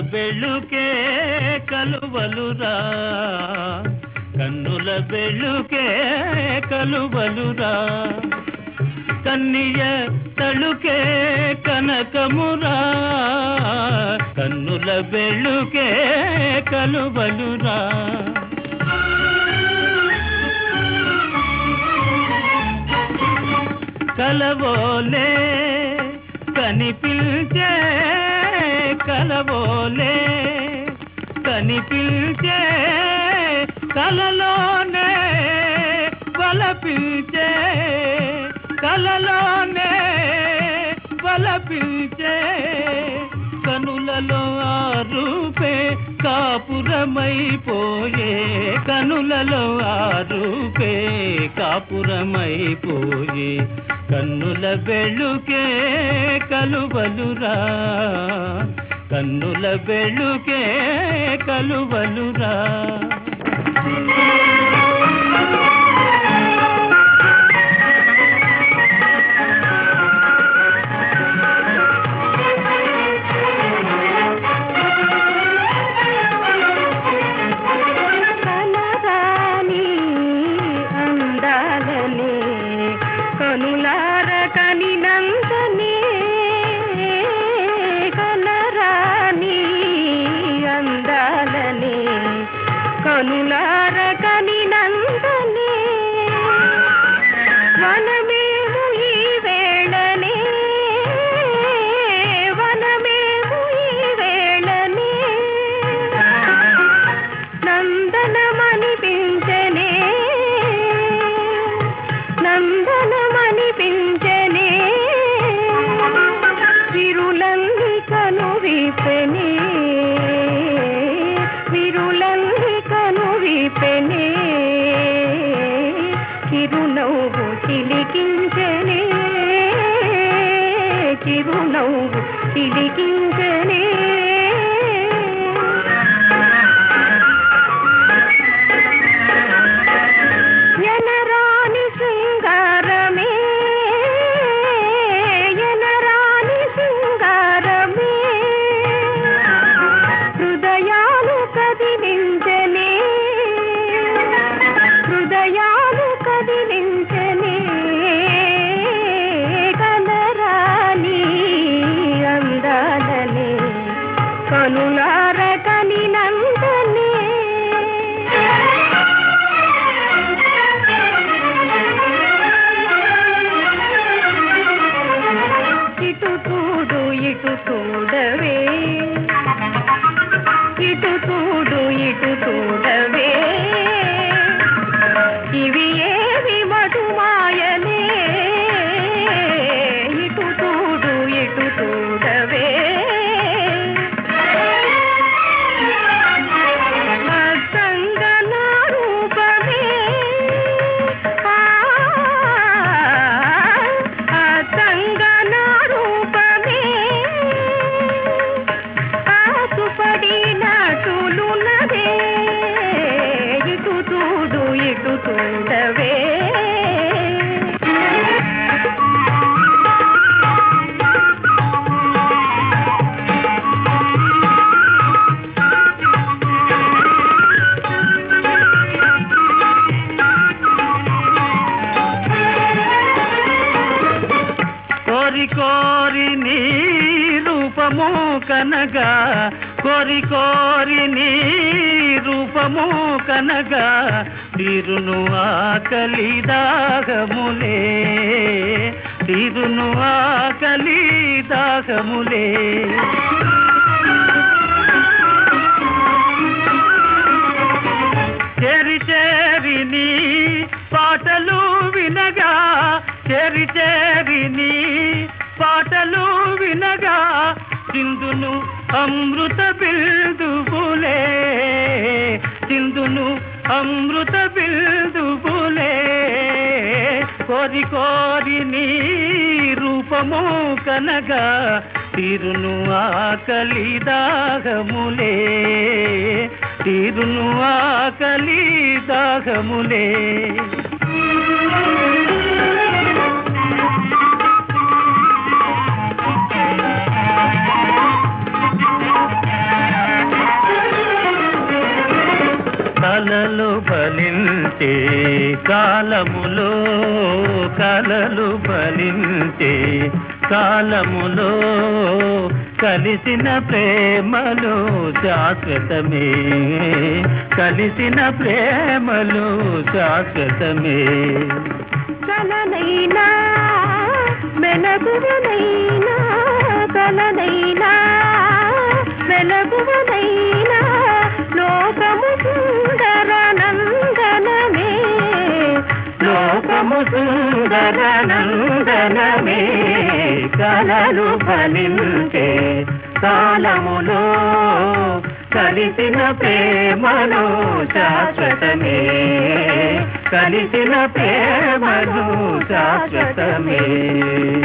బెళ్ళుకే కలువలురా కన్నుల బెళ్ళుకే కలువలురా కన్నియ తళుకే కనకమురా కన్నుల బెళ్ళుకే కలువలురా కలవోలే కనిపించే కలవోలే కనిపించే కలలోనే బలపించే కలలోనే బలపించే కనులలో ఆ రూపే కాపురమైపోయే కనులలో ఆ రూపే కాపురమైపోయే కన్నుల బెళ్ళుకే కలువలురా కన్నుల బెళ్ళుకే కలువలురా కనరాని అందాలనే కనులార కనినందనే కనరాని అందాలనే కనులార కనినందనే వనమేము ఈ వేళనే వనమేము ఈ వేళనే నందనమనిపించనే నందనమనిపించనే విరులన్ని కను విపెనే విరులన్ని కను విపెనే చిరునవ్వు చిలికించనే చిరునవ్వు చిలికించనే ఎనరాని శృంగారమే ఎనరాని శృంగారమే హృదయాలు కదిలించనే హృదయాలు కదిలించనే కనరాని అందాలనే కనులార కనినందనే ఇటు చూడు ఇటు చూడవే ఇటు చూడు ఇటు చూడవే ఇవి ఏవి మధుమాయనే ఇటు చూడు ఇటు చూడవే అద్దంగా నా రూపమే ఆ అద్దంగా నా రూపమే ఆసుపడినటులున్నదే ఇటు చూడు ఇటు చూడవే కోరి కోరి నీ రూపము కనగా కోరి కోరి నీ రూపము కనగా తీరును ఆకలి దాగములే తీరును ఆకలి దాగములే చేరి చేరి నీ పాటలు వినగా చేరి చేరి నీ పాటలు వినగా సింధును అమృత బిల్దుబులే సింధును అమృత బిల్దుబులే కోరి కోరి నీ రూపము కనగా తీరును ఆకలి దాగములే తీరును ఆకలి దాగములే ఆ కాలములో కలలు ఫలించే కాలములో కలిసిన ప్రేమలు శాశ్వతమే కలిసిన ప్రేమలు శాశ్వతమే కలనైనా మెలగువనైనా కలనైనా మెలగువనైనా లోకము సుందర నందనమే లోకము సుందర నందనమే కలలు ఫలించే కాలములో కలిసిన ప్రేమలు శాశ్వతమే కలిసిన ప్రేమలు శాశ్వతమే